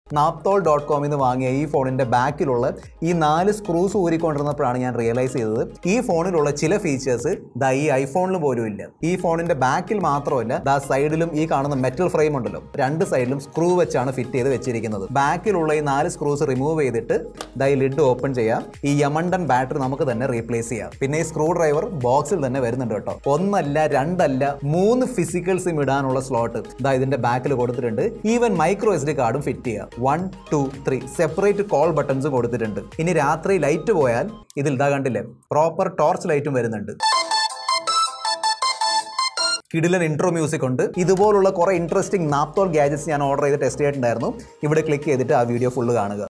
Naaptol dot കോമിൽ നിന്ന് വാങ്ങിയ ഈ ഫോണിന്റെ ബാക്കിലുള്ള ഈ നാല് സ്ക്രൂസ് ഊരിക്കൊണ്ടിരുന്നപ്പോഴാണ് ഞാൻ റിയലൈസ് ചെയ്തത് ഈ ഫോണിലുള്ള ചില ഫീച്ചേഴ്സ് ദാ ഈ ഐഫോണിൽ പോലും ഇല്ല ഈ ഫോണിന്റെ ബാക്കിൽ മാത്രമല്ല ദാ സൈഡിലും ഈ കാണുന്ന മെറ്റൽ ഫ്രെയിം ഉണ്ടല്ലോ രണ്ട് സൈഡിലും സ്ക്രൂ വെച്ചാണ് ഫിറ്റ് ചെയ്ത് വെച്ചിരിക്കുന്നത് ബാക്കിലുള്ള ഈ നാല് സ്ക്രൂസ് റിമൂവ് ചെയ്തിട്ട് ദാ ഈ ലിഡ് ഓപ്പൺ ചെയ്യാം ഈ യമണ്ടൻ ബാറ്ററി നമുക്ക് തന്നെ റീപ്ലേസ് ചെയ്യാം പിന്നെ ഈ സ്ക്രൂ ഡ്രൈവർ ബോക്സിൽ തന്നെ വരുന്നുണ്ട് കേട്ടോ ഒന്നല്ല രണ്ടല്ല മൂന്ന് ഫിസിക്കൽ സിം ഇടാനുള്ള സ്ലോട്ട് ദാ ഇതിന്റെ ബാക്കിൽ കൊടുത്തിട്ടുണ്ട് ഈവൻ മൈക്രോ എസ് ഡി കാർഡും ഫിറ്റ് ചെയ്യാം one two three separate call ബട്ടൺസും കൊടുത്തിട്ടുണ്ട് ഇനി രാത്രി ലൈറ്റ് പോയാൽ ഇതിൽ ഇതാ കണ്ടില്ലേ പ്രോപ്പർ ടോർച്ച് ലൈറ്റും വരുന്നുണ്ട് കിടിലൻ ഇൻട്രോ മ്യൂസിക് ഉണ്ട് ഇതുപോലുള്ള കുറെ ഇൻട്രസ്റ്റിംഗ് നാപ്തോൾ ഗാജറ്റ്സ് ഞാൻ ഓർഡർ ചെയ്ത് ടെസ്റ്റ് ചെയ്തിട്ടുണ്ടായിരുന്നു ഇവിടെ ക്ലിക്ക് ചെയ്തിട്ട് ആ വീഡിയോ ഫുള്ള് കാണുക